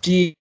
كتير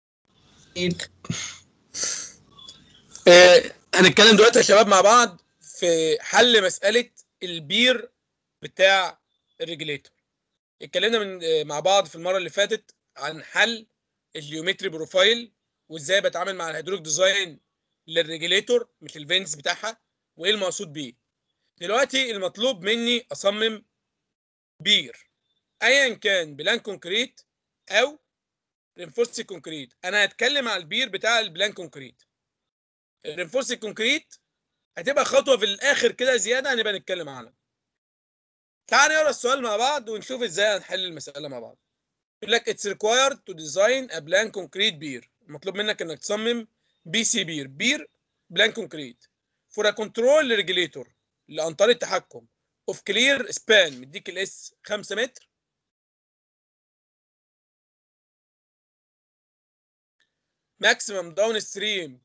آه، هنتكلم دلوقتي يا شباب مع بعض في حل مسألة البير بتاع الريجليتور اتكلمنا من آه، مع بعض في المرة اللي فاتت عن حل الجيومتري بروفايل وازاي بتعامل مع الهيدروليك ديزاين للريجليتور مش الفينس بتاعها وايه المقصود بيه دلوقتي المطلوب مني اصمم بير ايا كان بلان كونكريت او رينفورس كونكريت انا هتكلم على البير بتاع البلان كونكريت الرينفورس كونكريت هتبقى خطوه في الاخر كده زياده هنبقى نتكلم عنها تعال نقرا السؤال مع بعض ونشوف ازاي هنحل المساله مع بعض يقول لك اتس required to design a blank concrete beer مطلوب منك انك تصمم بي سي بير بير بلان كونكريت فور ا كنترول ريجليتور لانطار التحكم اوف كلير سبان مديك الاس 5 متر ماكسيمم داون ستريم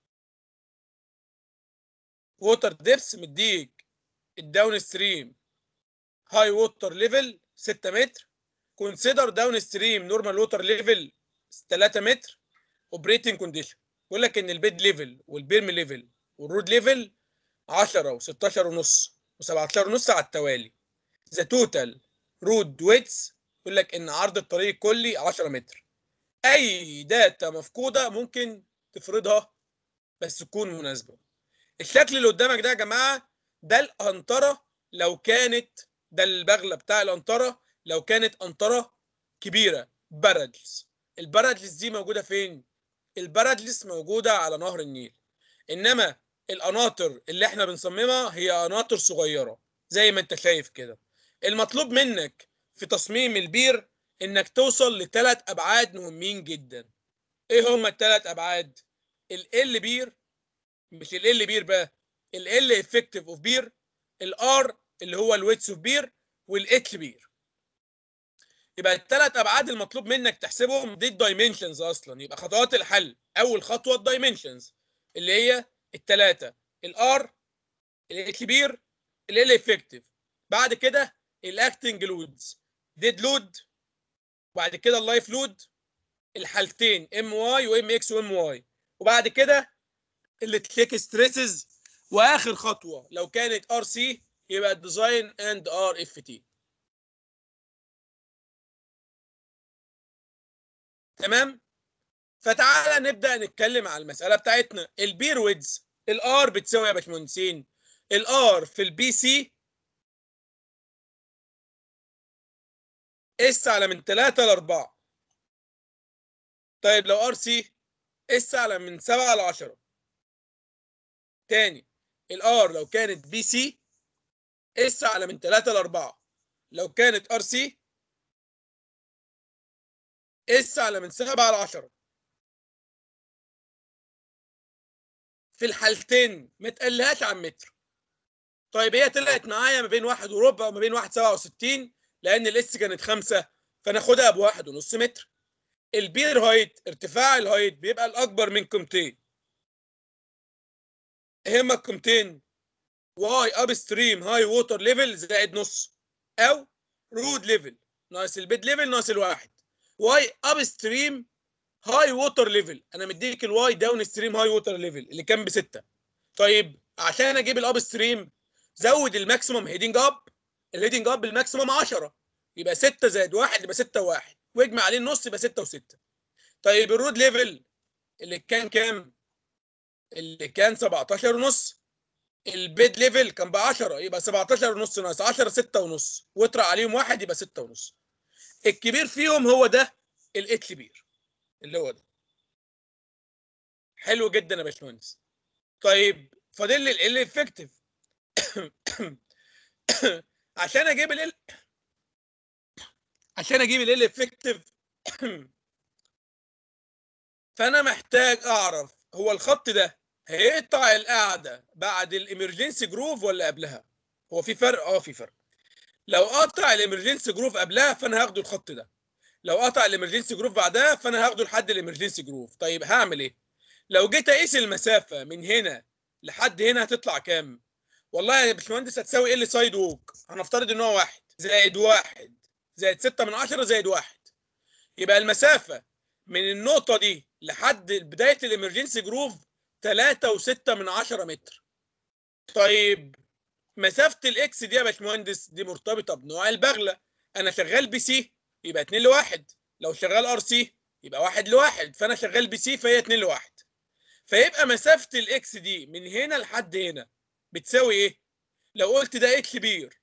ووتر ديبس مديك الداون ستريم هاي ووتر ليفل 6 متر كونسيدر داون ستريم نورمال ووتر ليفل 3 متر اوبريتنج كونديشن بيقول لك ان البيد ليفل والبيرم ليفل والرود ليفل 10 و16 ونص و17 ونص على التوالي ذا توتال رود ويتس يقول لك ان عرض الطريق الكلي 10 متر اي داتا مفقوده ممكن تفرضها بس تكون مناسبه الشكل اللي قدامك ده يا جماعه ده القنطره لو كانت ده البغله بتاع القنطره لو كانت قنطره كبيره بارادلز البارادلز دي موجوده فين البارادلز موجوده على نهر النيل انما القناطر اللي احنا بنصممها هي قناطر صغيره زي ما انت شايف كده المطلوب منك في تصميم البير انك توصل لثلاث ابعاد مهمين جدا ايه هما الثلاث ابعاد ال بير مش ال بير بقى ال افكتيف اوف بير الار اللي هو الويتس اوف بير والاتش بير يبقى الثلاث ابعاد المطلوب منك تحسبهم دي الدايمنشنز اصلا يبقى خطوات الحل اول خطوه الدايمنشنز اللي هي الثلاثه الار الاتش بير ال افكتيف بعد كده الاكتنج لودز ديد لود وبعد كده اللايف لود الحالتين ام واي وام اكس وام واي وبعد كده اللي تشيك ستريسز واخر خطوه لو كانت ار سي يبقى الديزاين اند ار اف تي تمام فتعالى نبدا نتكلم على المساله بتاعتنا البير ويدز الار بتساوي يا باشمهندسين الار في البي سي اس على من 3 ل 4 طيب لو ار سي اس على من 7 ل 10 تاني الار لو كانت بي سي اس على من 3 ل 4 لو كانت ار سي اس على من 7 ل 10 في الحالتين ما تقلهاش عن متر طيب هي طلعت معايا ما بين واحد وربع وما بين واحد سبعة وستين لان الاس كانت خمسة فناخدها بواحد ونص متر البير هايت ارتفاع الهايت بيبقى الاكبر من قيمتين هما القيمتين واي اب ستريم هاي ووتر ليفل زائد نص او رود ليفل ناقص البيد ليفل ناقص الواحد واي اب ستريم هاي ووتر ليفل انا مديك الواي داون ستريم هاي ووتر ليفل اللي كان بستة طيب عشان اجيب الاب ستريم زود الماكسيموم هيدنج اب الهيدنج اب الماكسيموم 10 يبقى 6 زائد 1 يبقى 6 و1 واجمع عليه النص يبقى 6 و6 طيب الرود ليفل اللي كان كام اللي كان 17 ونص البيد ليفل كان ب 10 يبقى 17 ونص ناقص 10 6 ونص واطرح عليهم واحد يبقى 6 ونص الكبير فيهم هو ده الاتش بير اللي هو ده حلو جدا يا باشمهندس طيب فاضل لي ال افكتيف عشان اجيب ال عشان اجيب ال افكتيف فانا محتاج اعرف هو الخط ده هيقطع القاعده بعد الامرجنسي جروف ولا قبلها هو في فرق اه في فرق لو قطع الامرجنسي جروف قبلها فانا هاخده الخط ده لو قطع الامرجنسي جروف بعدها فانا هاخده لحد الامرجنسي جروف طيب هعمل ايه لو جيت اقيس المسافه من هنا لحد هنا هتطلع كام والله يا باشمهندس هتساوي ال سايد ووك هنفترض ان هو واحد زائد واحد زائد ستة من عشرة زائد واحد يبقى المسافة من النقطه دي لحد بدايه الامرجنسي جروف 3.6 من 10 متر طيب مسافه الاكس دي يا باشمهندس دي مرتبطه بنوع البغله انا شغال بي سي يبقى 2 لواحد لو شغال ار سي يبقى 1 لواحد فانا شغال بي سي فهي 2 لواحد فيبقى مسافه الاكس دي من هنا لحد هنا بتساوي ايه لو قلت ده اكس كبير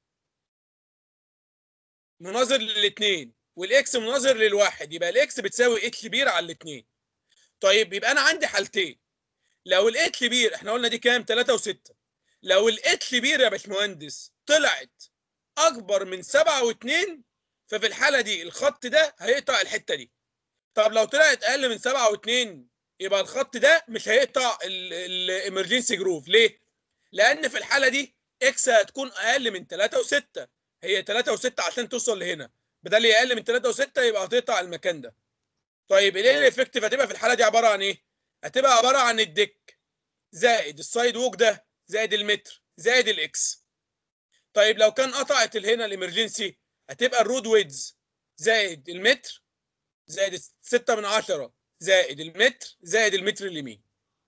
مناظر للاثنين والاكس مناظر للواحد يبقى الاكس بتساوي اكس كبير على الاثنين طيب يبقى انا عندي حالتين لو الاكس كبير احنا قلنا دي كام 3 و6 لو الاكس كبير يا باشمهندس طلعت اكبر من 7 و2 ففي الحاله دي الخط ده هيقطع الحته دي طب لو طلعت اقل من 7 و2 يبقى الخط ده مش هيقطع الامرجنسي جروف ليه لان في الحاله دي اكس هتكون اقل من 3 و6 هي 3 و6 عشان توصل لهنا بدل هي اقل من 3 و6 يبقى هتقطع المكان ده طيب الايه الافكتيف هتبقى في الحاله دي عباره عن ايه هتبقى عباره عن الديك زائد السايد ووك ده زائد المتر زائد الاكس طيب لو كان قطعت هنا الامرجنسي هتبقى الرود ويدز زائد المتر زائد 6 من 10 زائد المتر زائد المتر اليمين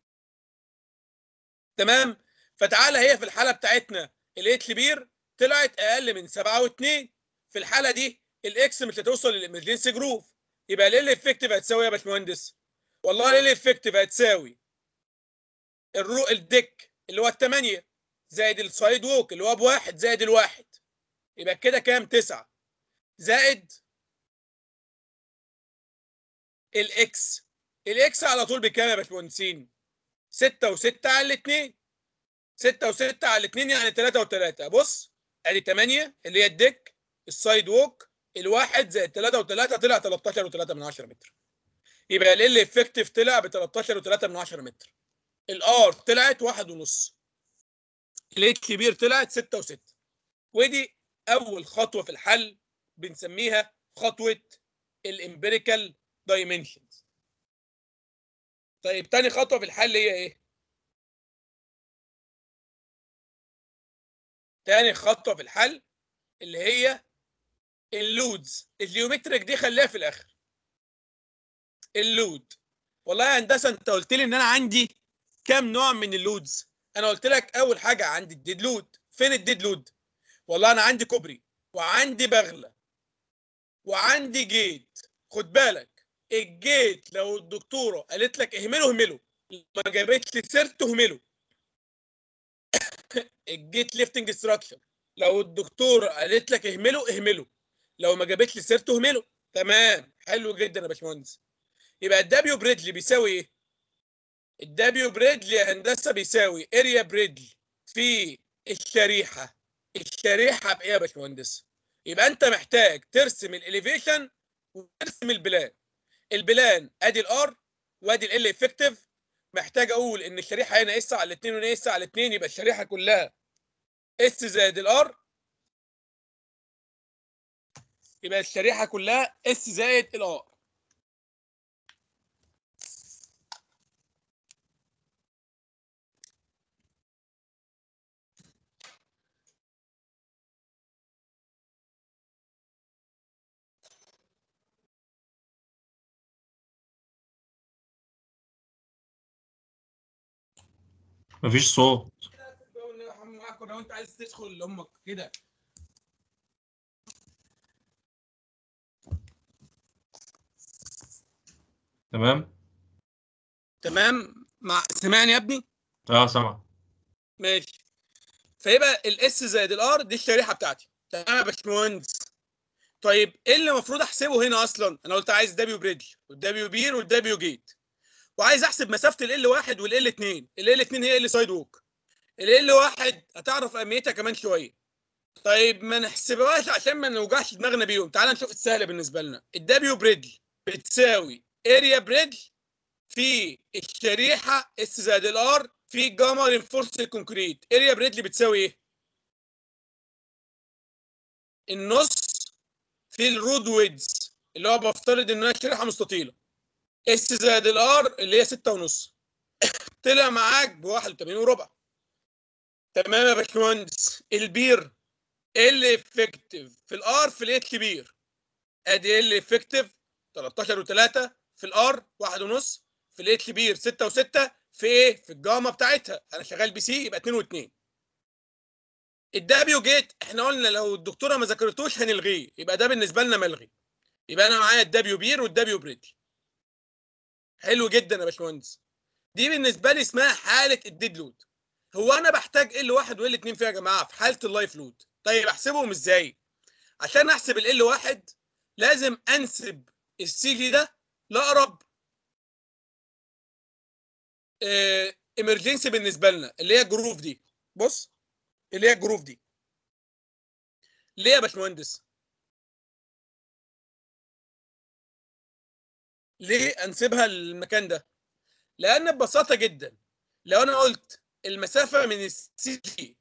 تمام فتعالى هي في الحاله بتاعتنا الايه كبير طلعت اقل من 7 و2 في الحاله دي الاكس مش هتوصل للامرجنسي جروف يبقى ليه الافكتيف هتساوي يا باشمهندس والله ليه الافكتيف هتساوي الرو الديك اللي هو الثمانية زائد السايد ووك اللي هو بواحد زائد الواحد يبقى كده كام تسعة زائد الاكس الاكس على طول بكام يا باشمهندسين؟ 6 و6 على الاثنين 6 و6 على الاثنين يعني 3 و3 بص ادي 8 اللي هي الديك السايد ووك الواحد زائد 3 و3 طلع 13 و3 من 10 متر يبقى ال افكتيف طلع ب 13 و3 من 10 متر الار طلعت واحد ونص الاتش كبير طلعت 6 و6 ودي اول خطوه في الحل بنسميها خطوه الامبيريكال دايمنشنز طيب تاني خطوه في الحل هي ايه تاني خطوه في الحل اللي هي اللودز الجيومتريك دي خليها في الاخر اللود والله يا هندسه انت قلت لي ان انا عندي كام نوع من اللودز انا قلت لك اول حاجه عندي الديد لود فين الديد لود والله انا عندي كوبري وعندي بغله وعندي جيت خد بالك الجيت لو الدكتوره قالت لك اهمله اهمله ما جابتش سيرته اهمله الجيت ليفتنج ستراكشر لو الدكتوره قالت لك اهمله اهمله لو ما جابتش سيرته اهمله تمام حلو جدا يا باشمهندس يبقى الدبليو بريدلي بيساوي ايه الدبليو بريدلي يا هندسه بيساوي اريا بريدلي في الشريحه الشريحه بايه يا باشمهندس يبقى انت محتاج ترسم الاليفيشن وترسم البلان البلان ادي الار وادي ال افكتيف محتاج اقول ان الشريحه هنا اس على 2 وهنا اس على 2 يبقى الشريحه كلها اس زائد الار يبقى الشريحه كلها اس زائد الار مفيش صوت لو انت عايز تدخل لامك كده تمام تمام مع سمعني يا ابني اه سامع ماشي فيبقى الاس زائد الار دي الشريحه بتاعتي تمام يا باشمهندس طيب ايه اللي المفروض احسبه هنا اصلا انا قلت عايز دبليو بريدج والدبليو بير والدبليو جيت وعايز احسب مسافه ال واحد والال 2 ال 2 هي ال سايد ووك ال واحد هتعرف اهميتها كمان شويه طيب ما نحسبهاش عشان ما نوجعش دماغنا بيهم تعال نشوف السهل بالنسبه لنا الدبليو بريدج بتساوي اريا بريدج في الشريحه اس زائد الار في جاما رينفورس كونكريت اريا بريدج بتساوي ايه النص في الرود ويدز اللي هو بفترض انها شريحه مستطيله اس زائد الار اللي هي 6 ونص طلع معاك ب 81 وربع تمام يا باشمهندس البير ال افكتيف في الار في الاتش كبير ادي ال افكتيف 13 و3 في الار واحد ونص في الاتش كبير 6 و6 في ايه في الجاما بتاعتها انا شغال بي سي يبقى 2 و2 الدبليو جيت احنا قلنا لو الدكتوره ما ذكرتوش هنلغيه يبقى ده بالنسبه لنا ملغي يبقى انا معايا الدبليو بير والدبليو بريدج حلو جدا يا باشمهندس دي بالنسبه لي اسمها حاله الديد لود هو انا بحتاج ال واحد وال اتنين فيها يا جماعه في حاله اللايف لود طيب احسبهم ازاي عشان احسب ال واحد لازم انسب السي جي ده لاقرب امرجنسي بالنسبه لنا اللي هي الجروف دي بص اللي هي الجروف دي ليه يا باشمهندس ليه انسبها للمكان ده لان ببساطه جدا لو انا قلت المسافه من السي جي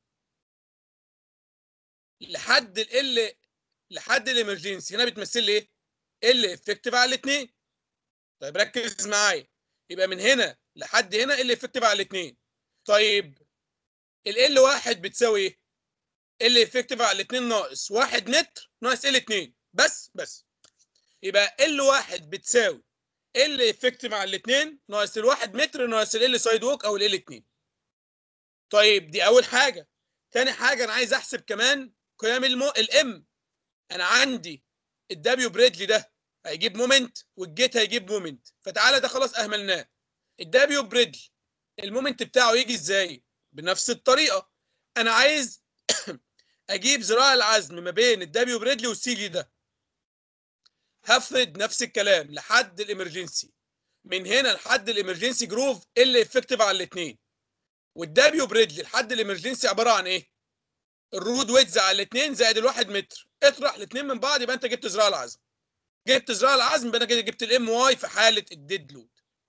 لحد ال لحد الامرجنسي هنا بتمثل لي ايه ال افكتيف على الاثنين طيب ركز معايا يبقى من هنا لحد هنا ال افكتيف على الاثنين طيب ال ال واحد بتساوي ايه ال افكتيف على الاثنين ناقص 1 متر ناقص ال 2 بس بس يبقى ال واحد بتساوي ال افكتيف على الاثنين ناقص الواحد متر ناقص ال سايد ووك او ال 2 طيب دي اول حاجه تاني حاجه انا عايز احسب كمان قيم المو... الام انا عندي الدبليو بريدلي ده هيجيب مومنت والجيت هيجيب مومنت فتعالى ده خلاص اهملناه الدبليو بريدلي المومنت بتاعه يجي ازاي بنفس الطريقه انا عايز اجيب ذراع العزم ما بين الدبليو بريدلي والسي جي ده هفرد نفس الكلام لحد الامرجنسي من هنا لحد الامرجنسي جروف اللي افكتيف على الاثنين والدبليو بريدلي لحد الامرجنسي عباره عن ايه الرود ويدز على الاثنين زائد الواحد متر اطرح الاثنين من بعض يبقى انت جبت ذراع العزم جبت ذراع العزم يبقى انا كده جبت الام واي في حاله الديد لود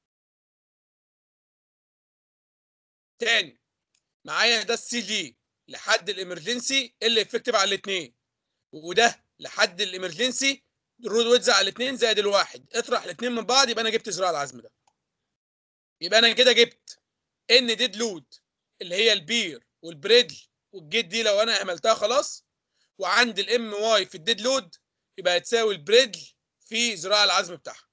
تاني معايا ده السي جي لحد الامرجنسي اللي افكتيف على الاثنين وده لحد الامرجنسي الرود ويدز على الاثنين زائد الواحد اطرح الاثنين من بعض يبقى انا جبت ذراع العزم ده يبقى انا كده جبت ان ديد لود اللي هي البير والبريدل والجيت دي لو انا عملتها خلاص وعندي الام واي في الديد لود يبقى هتساوي البريدل في ذراع العزم بتاعها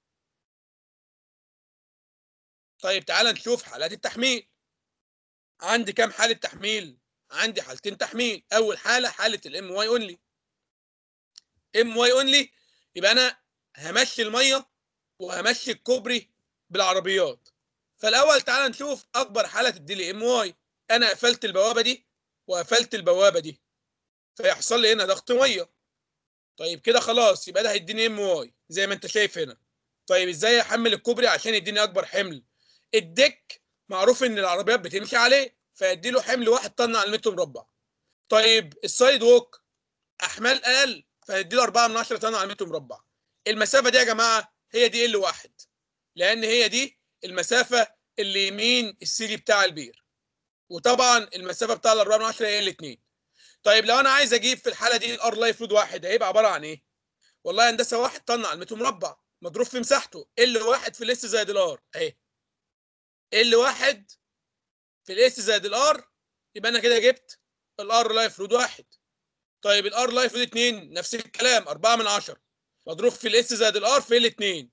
طيب تعالى نشوف حالات التحميل عندي كام حاله تحميل عندي حالتين تحميل اول حاله حاله الام واي اونلي ام واي اونلي يبقى انا همشي الميه وهمشي الكوبري بالعربيات فالاول تعالى نشوف اكبر حاله تدي لي ام واي انا قفلت البوابه دي وقفلت البوابه دي فيحصل لي هنا ضغط ميه طيب كده خلاص يبقى ده هيديني ام واي زي ما انت شايف هنا طيب ازاي احمل الكوبري عشان يديني اكبر حمل الديك معروف ان العربيات بتمشي عليه فيدي له حمل واحد طن على المتر مربع طيب السايد ووك احمال اقل فيدي له 4 من 10 طن على المتر مربع المسافه دي يا جماعه هي دي ال واحد لان هي دي المسافه اللي يمين السيلي بتاع البير وطبعا المسافه بتاع ال 4 من 10 هي الاثنين طيب لو انا عايز اجيب في الحاله دي الار لايف لود واحد هيبقى عباره عن ايه والله هندسه واحد طن على المتر مربع مضروب في مساحته ال واحد في الاس زائد الار اهي ال واحد في الاس زائد الار يبقى انا كده جبت الار لايف لود واحد طيب الار لايف لود 2 نفس الكلام 4 من 10 مضروب في الاس زائد الار في ال 2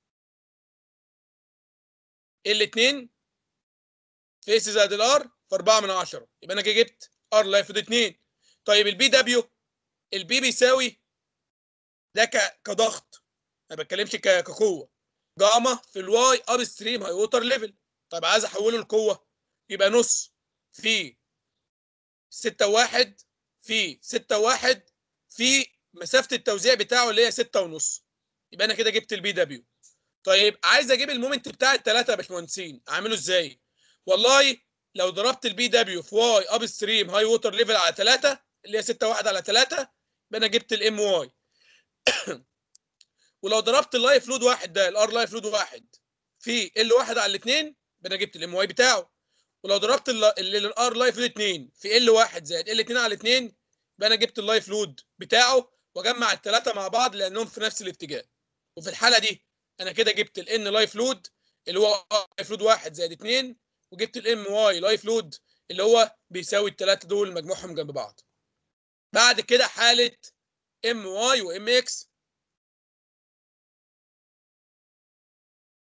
ال 2 في اس زائد الار في 4 من 10 يبقى انا كده جبت ار لايف لود 2 طيب البي دبليو البي بيساوي ده ك- كضغط ما بتكلمش ك- كقوه جاما في الواي اب ستريم هاي ووتر ليفل طيب عايز احوله لقوه يبقى نص في 6 1 في 6 1 في مسافه التوزيع بتاعه اللي هي 6 ونص يبقى انا كده جبت البي دبليو طيب عايز اجيب المومنت بتاع الثلاثه يا باشمهندسين اعمله ازاي والله لو ضربت البي دبليو في واي اب ستريم هاي ووتر ليفل على 3 اللي هي 6 1 على 3 يبقى انا جبت الام واي ولو ضربت اللايف لود واحد ده الار لايف لود واحد في ال واحد على الاثنين يبقى انا جبت الام واي بتاعه ولو ضربت الار لايف لود 2 في ال واحد زائد ال 2 على 2 يبقى انا جبت اللايف لود بتاعه واجمع الثلاثه مع بعض لانهم في نفس الاتجاه وفي الحاله دي انا كده جبت الان لايف لود اللي هو لايف لود واحد زائد 2 وجبت الام واي لايف لود اللي هو بيساوي الثلاثه دول مجموعهم جنب بعض بعد كده حاله ام واي وام اكس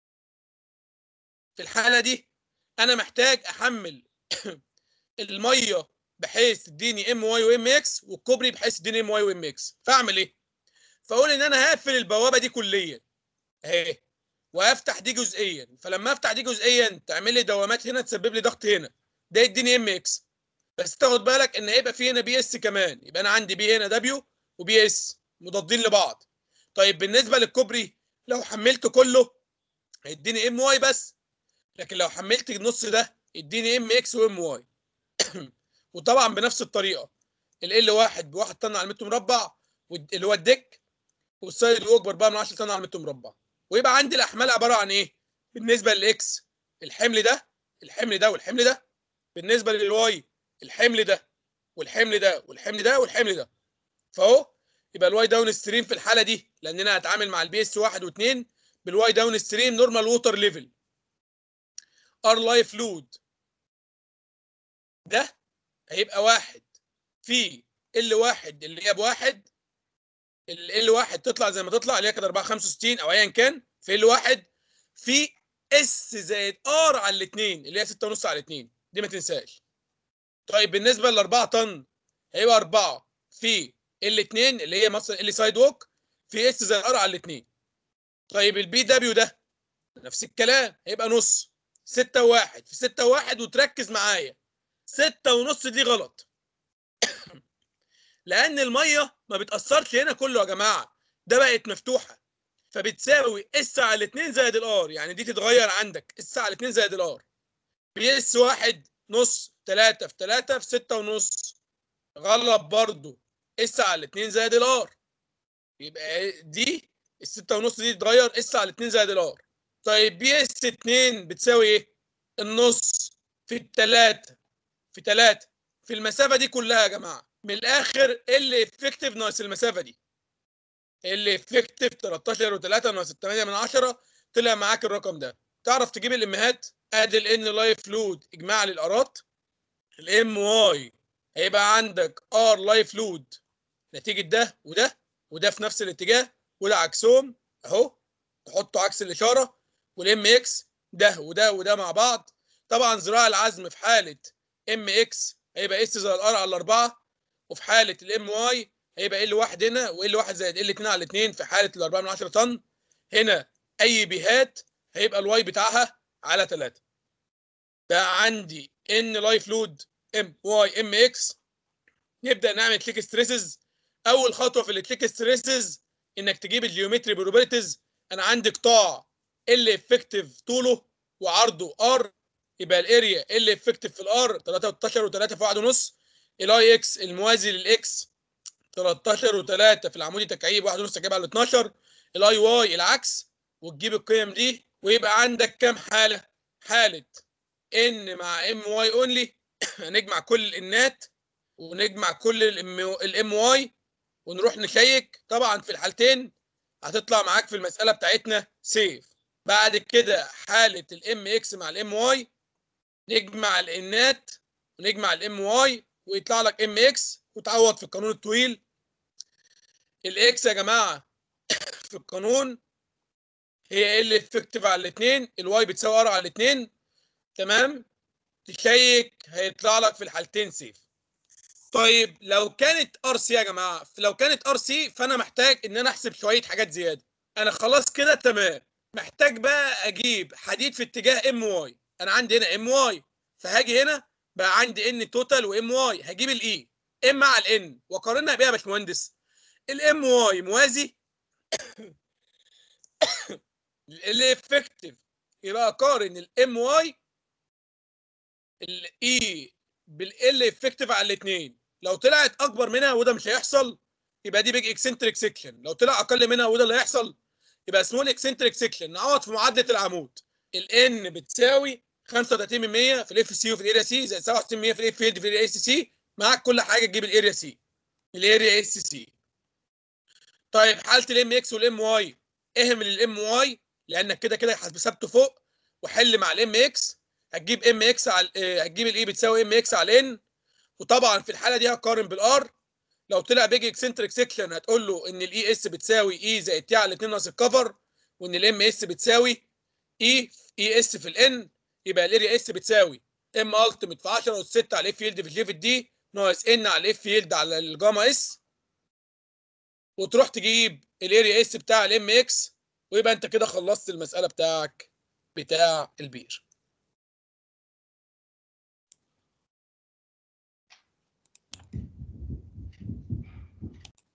في الحاله دي انا محتاج احمل الميه بحيث تديني ام واي وام اكس والكوبري بحيث تديني ام واي وام اكس فاعمل ايه فاقول ان انا هقفل البوابه دي كليا اهي وافتح دي جزئيا فلما افتح دي جزئيا تعمل لي دوامات هنا تسبب لي ضغط هنا ده يديني ام اكس بس تاخد بالك ان هيبقى في هنا بي اس كمان يبقى انا عندي بي هنا دبليو وبي اس مضادين لبعض طيب بالنسبه للكوبري لو حملت كله هيديني ام واي بس لكن لو حملت النص ده يديني ام اكس وام واي وطبعا بنفس الطريقه ال واحد بواحد طن على المتر مربع اللي هو الدك والسايد ووك ب 4 من 10 طن على المتر مربع ويبقى عندي الاحمال عباره عن ايه؟ بالنسبه للاكس الحمل ده الحمل ده والحمل ده بالنسبه للواي الحمل ده والحمل ده والحمل ده والحمل ده فاهو يبقى الواي داون ستريم في الحاله دي لاننا هنتعامل مع البي اس 1 و2 بالواي داون ستريم نورمال ووتر ليفل ار لايف لود ده هيبقى واحد في ال واحد اللي هي بواحد ال واحد تطلع زي ما تطلع اللي هي كانت 465 او ايا كان في ال واحد في اس زائد ار على الاثنين اللي هي 6 ونص على الاثنين دي ما تنساش طيب بالنسبه ل 4 طن هيبقى 4 في الاثنين اللي هي مثلا اللي سايد ووك في اس زائد ار على الاثنين طيب البي دبليو ده نفس الكلام هيبقى نص 6 واحد في 6 واحد وتركز معايا 6 ونص دي غلط لان الميه ما بتاثرش هنا كله يا جماعه ده بقت مفتوحه فبتساوي اس على 2 زائد الار يعني دي تتغير عندك اس على 2 زائد الار بي اس واحد نص 3 في 3 في 6 ونص غلط برضو اس على 2 زائد الار يبقى دي ال 6 ونص دي تتغير اس على 2 زائد الار طيب بي اس 2 بتساوي ايه؟ النص في الثلاثة في 3 في المسافة دي كلها يا جماعة من الآخر اللي افكتيف ناقص المسافة دي اللي افكتيف 13 و3 ناقص 8 من 10 طلع معاك الرقم ده تعرف تجيب الامهات ادي الان لايف لود اجماع للارات الام واي هيبقى عندك ار لايف لود نتيجه ده وده وده في نفس الاتجاه وده عكسهم اهو تحطوا عكس الاشاره والام اكس ده وده وده مع بعض طبعا ذراع العزم في حاله ام اكس هيبقى اس زائد ار على الاربعه وفي حاله الام واي هيبقى ال واحد هنا وال واحد زائد ال 2 على 2 في حاله ال 4 من 10 طن هنا اي بيهات هيبقى الواي بتاعها على 3 بقى عندي ان لايف لود ام واي ام اكس نبدا نعمل كليك ستريسز اول خطوه في الكليك ستريسز انك تجيب الجيومتري بروبرتيز انا عندي قطاع ال افكتيف طوله وعرضه ار يبقى الاريا ال افكتيف في الار 13 و3 في 1 ونص الاي اكس الموازي للاكس 13 و3 في العمودي تكعيب 1 ونص تكعيب على 12 الاي واي العكس وتجيب القيم دي ويبقى عندك كام حاله حاله ان مع ام واي اونلي هنجمع كل الانات ونجمع كل الام واي ونروح نشيك طبعا في الحالتين هتطلع معاك في المساله بتاعتنا سيف بعد كده حاله الام اكس مع الام واي نجمع الانات ونجمع الام واي ويطلع لك ام اكس وتعوض في القانون الطويل الاكس يا جماعه في القانون هي ال افكتيف على الاثنين الواي بتساوي ار على الاثنين تمام تشيك هيطلع لك في الحالتين سيف طيب لو كانت ار سي يا جماعه لو كانت ار سي فانا محتاج ان انا احسب شويه حاجات زياده انا خلاص كده تمام محتاج بقى اجيب حديد في اتجاه ام واي انا عندي هنا ام واي فهاجي هنا بقى عندي ان توتال وام واي هجيب الاي ام مع الان واقارنها بيها يا باشمهندس الام واي موازي الافكتيف يبقى اقارن الام واي الاي بالال افكتيف على الاثنين لو طلعت اكبر منها وده مش هيحصل يبقى دي بيج اكسنتريك سيكشن لو طلع اقل منها وده اللي هيحصل يبقى سمول اكسنتريك سيكشن نعوض في معادله العمود الان بتساوي 35% في الاف سي وفي الاريا سي زائد 67% في الاف فيلد في الاريا اس سي معاك كل حاجه تجيب الاريا سي الاريا اس سي طيب حاله الام اكس والام واي اهمل الام واي لانك كده كده حسبته فوق وحل مع الام اكس هتجيب ام اكس على هتجيب الاي بتساوي ام اكس على ان وطبعا في الحاله دي هقارن بالار لو طلع بيج اكسنتريك سيكشن هتقول له ان الاي اس بتساوي اي زائد تي على 2 ناقص الكفر وان الام اس بتساوي اي اي اس في الان يبقى الاريا اس بتساوي ام التيميت في 10 اس 6 على اف يلد في جي في دي ناقص ان على اف يلد على الجاما اس وتروح تجيب الاريا اس بتاع الام اكس ويبقى انت كده خلصت المساله بتاعك بتاع البير